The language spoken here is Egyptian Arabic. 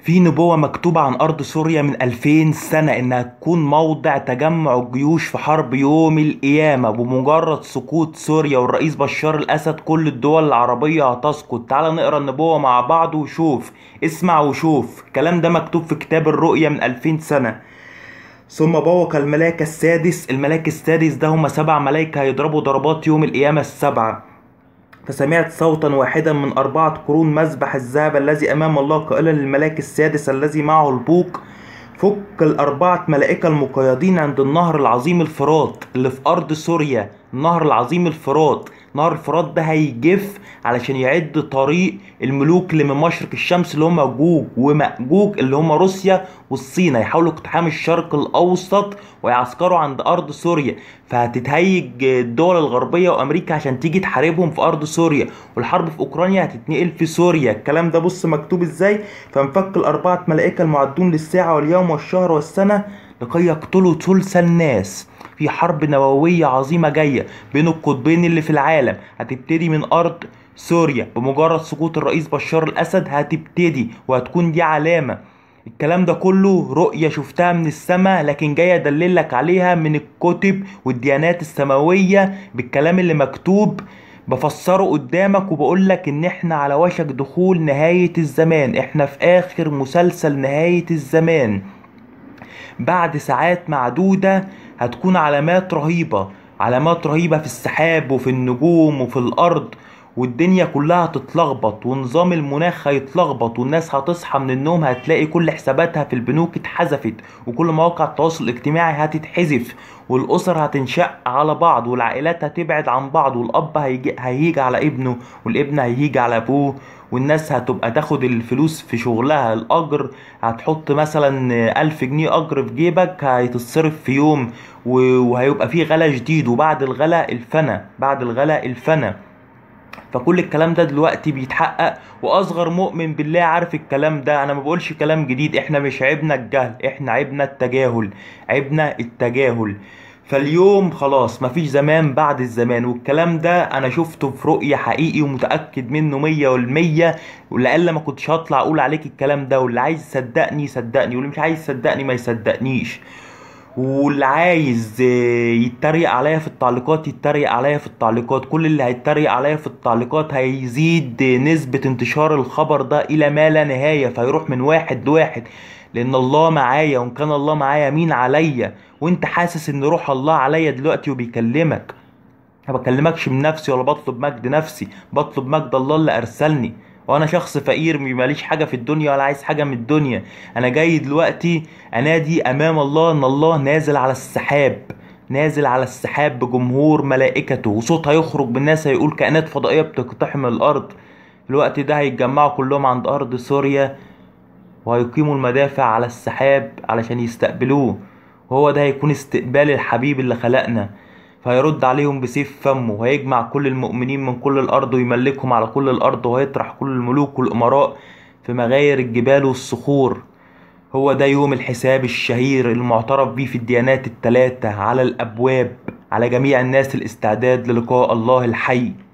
في نبوة مكتوبة عن أرض سوريا من 2000 سنة إنها تكون موضع تجمع الجيوش في حرب يوم القيامة بمجرد سقوط سوريا والرئيس بشار الأسد كل الدول العربية هتسقط تعال نقرا النبوة مع بعض وشوف اسمع وشوف الكلام ده مكتوب في كتاب الرؤيا من 2000 سنة ثم بوق الملاك السادس الملاك السادس ده هم سبع ملايكة هيضربوا ضربات يوم القيامة السبعة فسمعت صوتا واحدا من أربعة قرون مذبح الذهب الذي أمام الله قائلا للملاك السادس الذي معه البوق فك الأربعة ملائكة المقيدين عند النهر العظيم الفرات اللي في أرض سوريا النهر العظيم الفرات نهر الفرات ده هيجف علشان يعد طريق الملوك اللي من مشرق الشمس اللي هم جوج ومأجوج اللي هم روسيا والصين هيحاولوا اقتحام الشرق الأوسط ويعسكروا عند أرض سوريا فهتتهيج الدول الغربية وأمريكا عشان تيجي تحاربهم في أرض سوريا والحرب في أوكرانيا هتتنقل في سوريا الكلام ده بص مكتوب ازاي فانفك الأربعة ملائكة المعدون للساعة واليوم والشهر والسنة لكي يقتلوا ثلث الناس في حرب نووية عظيمة جاية بين القطبين اللي في العالم هتبتدي من أرض سوريا بمجرد سقوط الرئيس بشار الأسد هتبتدي وهتكون دي علامة الكلام ده كله رؤية شفتها من السماء لكن جاي أدللك عليها من الكتب والديانات السماوية بالكلام اللي مكتوب بفسره قدامك وبقول لك ان احنا على وشك دخول نهاية الزمان احنا في اخر مسلسل نهاية الزمان بعد ساعات معدودة هتكون علامات رهيبة علامات رهيبة في السحاب وفي النجوم وفي الأرض والدنيا كلها هتتلخبط ونظام المناخ هيتلخبط والناس هتصحى من النوم هتلاقي كل حساباتها في البنوك اتحذفت وكل مواقع التواصل الاجتماعي هتتحذف والأسر هتنشق على بعض والعائلات هتبعد عن بعض والأب هيجي هيهيج على ابنه والابن هيهيج على أبوه والناس هتبقى تاخد الفلوس في شغلها الأجر هتحط مثلا ألف جنيه أجر في جيبك هيتصرف في يوم وهيبقى فيه غلا جديد وبعد الغلا الفنا بعد الغلا الفنا فكل الكلام ده دلوقتي بيتحقق واصغر مؤمن بالله عارف الكلام ده انا ما بقولش كلام جديد احنا مش عيبنا الجهل احنا عيبنا التجاهل عيبنا التجاهل فاليوم خلاص مفيش زمان بعد الزمان والكلام ده انا شفته في رؤية حقيقي ومتأكد منه مية والمية ولألا ما كنتش هطلع اقول عليك الكلام ده واللي عايز يصدقني يصدقني واللي مش عايز يصدقني ما يصدقنيش واللي عايز يتريق عليا في التعليقات يتريق عليا في التعليقات كل اللي هيتريق عليا في التعليقات هيزيد نسبة انتشار الخبر ده الى ما لا نهاية فيروح من واحد لواحد لان الله معايا وان كان الله معايا مين عليا وانت حاسس ان روح الله عليا دلوقتي وبيكلمك ما بكلمكش من نفسي ولا بطلب مجد نفسي بطلب مجد الله اللي ارسلني وانا شخص فقير ماليش حاجه في الدنيا ولا عايز حاجه من الدنيا انا جاي دلوقتي انادي امام الله ان الله نازل على السحاب نازل على السحاب بجمهور ملائكته وصوت هيخرج بالناس هيقول كائنات فضائيه بتقتحم الارض في الوقت ده هيتجمعوا كلهم عند ارض سوريا وهيقيموا المدافع على السحاب علشان يستقبلوه وهو ده هيكون استقبال الحبيب اللي خلقنا فهيرد عليهم بسيف فمه وهيجمع كل المؤمنين من كل الأرض ويملكهم على كل الأرض وهيطرح كل الملوك والأمراء في مغاير الجبال والصخور هو ده يوم الحساب الشهير المعترف بيه في الديانات التلاتة على الأبواب على جميع الناس الاستعداد للقاء الله الحي